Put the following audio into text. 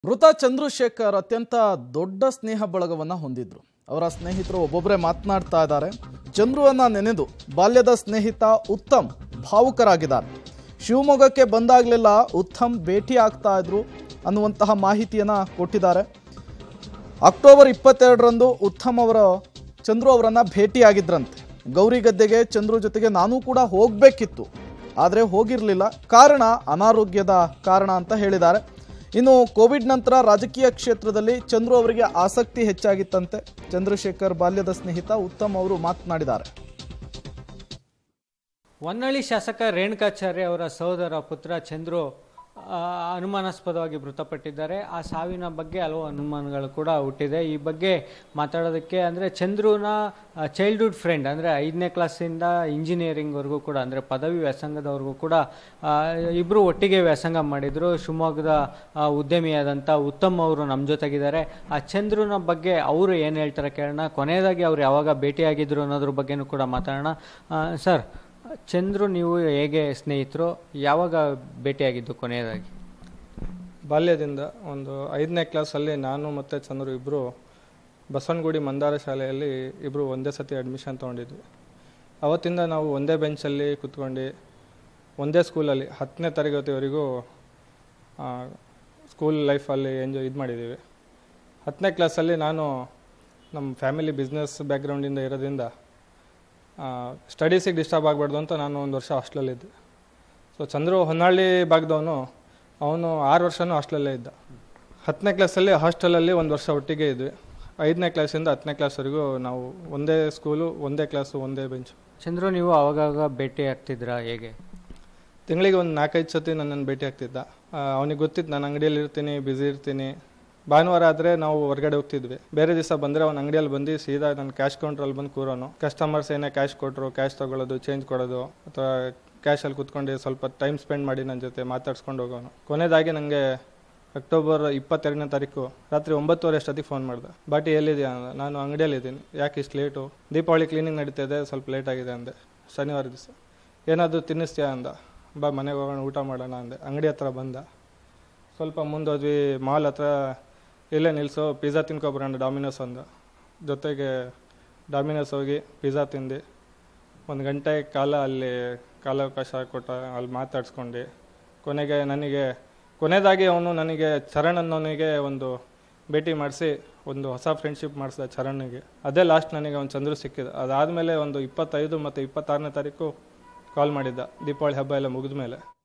ಮೃತ ಚಂದ್ರಶೇಖರ್ ಅತ್ಯಂತ ದೊಡ್ಡ ಸ್ನೇಹ ಬಳಗವನ್ನು ಹೊಂದಿದ್ರು ಅವರ ಸ್ನೇಹಿತರು ಒಬ್ಬೊಬ್ಬರೇ ಮಾತನಾಡ್ತಾ ಇದ್ದಾರೆ ಚಂದ್ರುವನ್ನ ನೆನೆದು ಬಾಲ್ಯದ ಸ್ನೇಹಿತ ಉತ್ತಮ್ ಭಾವುಕರಾಗಿದ್ದಾರೆ ಶಿವಮೊಗ್ಗಕ್ಕೆ ಬಂದಾಗಲೆಲ್ಲ ಉತ್ತಮ್ ಭೇಟಿ ಆಗ್ತಾ ಇದ್ರು ಅನ್ನುವಂತಹ ಮಾಹಿತಿಯನ್ನು ಕೊಟ್ಟಿದ್ದಾರೆ ಅಕ್ಟೋಬರ್ ಇಪ್ಪತ್ತೆರಡರಂದು ಉತ್ತಮ್ ಅವರ ಚಂದ್ರು ಅವರನ್ನ ಭೇಟಿಯಾಗಿದ್ರಂತೆ ಗೌರಿಗದ್ದೆಗೆ ಚಂದ್ರು ಜೊತೆಗೆ ನಾನು ಕೂಡ ಹೋಗಬೇಕಿತ್ತು ಆದರೆ ಹೋಗಿರಲಿಲ್ಲ ಕಾರಣ ಅನಾರೋಗ್ಯದ ಕಾರಣ ಅಂತ ಹೇಳಿದ್ದಾರೆ ಇನ್ನು ಕೋವಿಡ್ ನಂತರ ರಾಜಕೀಯ ಕ್ಷೇತ್ರದಲ್ಲಿ ಚಂದ್ರು ಅವರಿಗೆ ಆಸಕ್ತಿ ಹೆಚ್ಚಾಗಿತ್ತಂತೆ ಚಂದ್ರಶೇಖರ್ ಬಾಲ್ಯದ ಸ್ನೇಹಿತ ಉತ್ತಮ್ ಅವರು ಮಾತನಾಡಿದ್ದಾರೆ ಹೊನ್ನಳ್ಳಿ ಶಾಸಕ ರೇಣುಕಾಚಾರ್ಯ ಅವರ ಸಹೋದರ ಪುತ್ರ ಚಂದ್ರು ಆ, ಅನುಮಾನಾಸ್ಪದವಾಗಿ ಮೃತಪಟ್ಟಿದ್ದಾರೆ ಆ ಸಾವಿನ ಬಗ್ಗೆ ಹಲವು ಅನುಮಾನಗಳು ಕೂಡ ಹುಟ್ಟಿದೆ ಈ ಬಗ್ಗೆ ಮಾತಾಡೋದಕ್ಕೆ ಅಂದರೆ ಚಂದ್ರುನ ಚೈಲ್ಡ್ಹುಡ್ ಫ್ರೆಂಡ್ ಅಂದರೆ ಐದನೇ ಕ್ಲಾಸಿಂದ ಇಂಜಿನಿಯರಿಂಗ್ವರೆಗೂ ಕೂಡ ಅಂದರೆ ಪದವಿ ವ್ಯಾಸಂಗದವರೆಗೂ ಕೂಡ ಆ, ಇಬ್ರು ಒಟ್ಟಿಗೆ ವ್ಯಾಸಂಗ ಮಾಡಿದ್ರು ಶಿವಮೊಗ್ಗದ ಆ, ಉದ್ಯಮಿಯಾದಂಥ ಉತ್ತಮ್ ಅವರು ನಮ್ಮ ಜೊತೆಗಿದ್ದಾರೆ ಆ ಚಂದ್ರುನ ಬಗ್ಗೆ ಅವರು ಏನು ಹೇಳ್ತಾರೆ ಕೇಳೋಣ ಕೊನೆಯದಾಗಿ ಅವ್ರು ಯಾವಾಗ ಭೇಟಿಯಾಗಿದ್ರು ಅನ್ನೋದ್ರ ಬಗ್ಗೆನೂ ಕೂಡ ಮಾತಾಡೋಣ ಆ, ಸರ್ ಚಂದ್ರು ನೀವು ಹೇಗೆ ಸ್ನೇಹಿತರು ಯಾವಾಗ ಭೇಟಿಯಾಗಿದ್ದು ಕೊನೆಯದಾಗಿ ಬಾಲ್ಯದಿಂದ ಒಂದು ಐದನೇ ಕ್ಲಾಸಲ್ಲಿ ನಾನು ಮತ್ತು ಚಂದ್ರು ಇಬ್ಬರು ಬಸವನಗುಡಿ ಮಂದಾರ ಶಾಲೆಯಲ್ಲಿ ಇಬ್ಬರು ಒಂದೇ ಸತಿ ಅಡ್ಮಿಷನ್ ತೊಗೊಂಡಿದ್ವಿ ಅವತ್ತಿಂದ ನಾವು ಒಂದೇ ಬೆಂಚಲ್ಲಿ ಕುತ್ಕೊಂಡು ಒಂದೇ ಸ್ಕೂಲಲ್ಲಿ ಹತ್ತನೇ ತರಗತಿವರೆಗೂ ಸ್ಕೂಲ್ ಲೈಫಲ್ಲಿ ಎಂಜಾಯ್ ಇದು ಮಾಡಿದ್ದೀವಿ ಹತ್ತನೇ ಕ್ಲಾಸಲ್ಲಿ ನಾನು ನಮ್ಮ ಫ್ಯಾಮಿಲಿ ಬಿಸ್ನೆಸ್ ಬ್ಯಾಕ್ಗ್ರೌಂಡಿಂದ ಇರೋದ್ರಿಂದ ಸ್ಟಡೀಸಿಗೆ ಡಿಸ್ಟರ್ಬ್ ಆಗಬಾರ್ದು ಅಂತ ನಾನು ಒಂದು ವರ್ಷ ಹಾಸ್ಟೆಲಲ್ಲಿದ್ದೆ ಸೊ ಚಂದ್ರು ಹೊನ್ನಾಳಿ ಭಾಗದವನು ಅವನು ಆರು ವರ್ಷನೂ ಹಾಸ್ಟೆಲಲ್ಲೇ ಇದ್ದ ಹತ್ತನೇ ಕ್ಲಾಸಲ್ಲಿ ಹಾಸ್ಟೆಲಲ್ಲಿ ಒಂದು ವರ್ಷ ಒಟ್ಟಿಗೆ ಇದ್ವಿ ಐದನೇ ಕ್ಲಾಸಿಂದ ಹತ್ತನೇ ಕ್ಲಾಸ್ವರೆಗೂ ನಾವು ಒಂದೇ ಸ್ಕೂಲು ಒಂದೇ ಕ್ಲಾಸು ಒಂದೇ ಬೆಂಚು ಚಂದ್ರು ನೀವು ಅವಾಗವಾಗ ಭೇಟಿ ಆಗ್ತಿದ್ರಾ ಹೇಗೆ ತಿಂಗಳಿಗೆ ಒಂದು ನಾಲ್ಕೈದು ಸತಿ ನನ್ನನ್ನು ಭೇಟಿ ಆಗ್ತಿದ್ದ ಅವನಿಗೆ ಗೊತ್ತಿತ್ತು ನಾನು ಅಂಗಡಿಯಲ್ಲಿ ಇರ್ತೀನಿ ಬ್ಯುಸಿ ಇರ್ತೀನಿ ಭಾನುವಾರ ಆದರೆ ನಾವು ಹೊರಗಡೆ ಹೋಗ್ತಿದ್ವಿ ಬೇರೆ ದಿವಸ ಬಂದರೆ ಅವ್ನ ಅಂಗಡಿಯಲ್ಲಿ ಬಂದು ಸೀದಾ ನನ್ನ ಕ್ಯಾಶ್ ಕೌಂಟ್ರಲ್ಲಿ ಬಂದು ಕೂರೋನು ಕಸ್ಟಮರ್ಸ್ ಏನೇ ಕ್ಯಾಶ್ ಕೊಟ್ಟರು ಕ್ಯಾಶ್ ತೊಗೊಳ್ಳೋದು ಚೇಂಜ್ ಕೊಡೋದು ಅಥವಾ ಕ್ಯಾಶಲ್ಲಿ ಕುತ್ಕೊಂಡು ಸ್ವಲ್ಪ ಟೈಮ್ ಸ್ಪೆಂಡ್ ಮಾಡಿ ನನ್ನ ಜೊತೆ ಮಾತಾಡ್ಸ್ಕೊಂಡು ಹೋಗೋನು ಕೊನೆಯದಾಗಿ ನನಗೆ ಅಕ್ಟೋಬರ್ ಇಪ್ಪತ್ತೆರಡನೇ ತಾರೀಕು ರಾತ್ರಿ ಒಂಬತ್ತುವರೆ ಅಷ್ಟೊತ್ತಿಗೆ ಫೋನ್ ಮಾಡಿದೆ ಬಾಟಿ ಎಲ್ಲಿದೆಯಾ ಅಂದ ನಾನು ಅಂಗಡಿಯಲ್ಲಿದ್ದೀನಿ ಯಾಕೆ ಇಷ್ಟು ಲೇಟು ದೀಪಾವಳಿ ಕ್ಲೀನಿಂಗ್ ನಡೀತಾ ಇದೆ ಸ್ವಲ್ಪ ಲೇಟ್ ಆಗಿದೆ ಅಂದೆ ಶನಿವಾರ ದಿವಸ ಏನಾದರೂ ತಿನ್ನಿಸ್ತೀಯಾ ಅಂದ ಬಾ ಮನೆಗೆ ಹೋಗೋಣ ಊಟ ಮಾಡೋಣ ಅಂದೆ ಅಂಗಡಿ ಹತ್ರ ಬಂದ ಸ್ವಲ್ಪ ಮುಂದೋದ್ವಿ ಮಾಲ್ ಹತ್ರ ಇಲ್ಲೇ ನಿಲ್ಲಿಸು ಪಿಜ್ಜಾ ತಿನ್ಕೊಬರೋಣ ಡಾಮಿನೋಸ್ ಅಂದ ಜೊತೆಗೆ ಡಾಮಿನೋಸ್ ಹೋಗಿ ಪಿಜ್ಜಾ ತಿಂದು ಒಂದು ಗಂಟೆ ಕಾಲ ಅಲ್ಲಿ ಕಾಲಾವಕಾಶ ಕೊಟ್ಟ ಅಲ್ಲಿ ಮಾತಾಡ್ಸ್ಕೊಂಡು ಕೊನೆಗೆ ನನಗೆ ಕೊನೆಯದಾಗಿ ಅವನು ನನಗೆ ಚರಣ್ ಅನ್ನೋನಿಗೆ ಒಂದು ಭೇಟಿ ಮಾಡಿಸಿ ಒಂದು ಹೊಸ ಫ್ರೆಂಡ್ಶಿಪ್ ಮಾಡಿಸಿದ ಚರಣ್ನಿಗೆ ಅದೇ ಲಾಸ್ಟ್ ನನಗೆ ಒಂದು ಚಂದ್ರು ಸಿಕ್ಕಿದ ಅದಾದಮೇಲೆ ಒಂದು ಇಪ್ಪತ್ತೈದು ಮತ್ತು ಇಪ್ಪತ್ತಾರನೇ ತಾರೀಕು ಕಾಲ್ ಮಾಡಿದ್ದ ದೀಪಾವಳಿ ಹಬ್ಬ ಎಲ್ಲ ಮುಗಿದ ಮೇಲೆ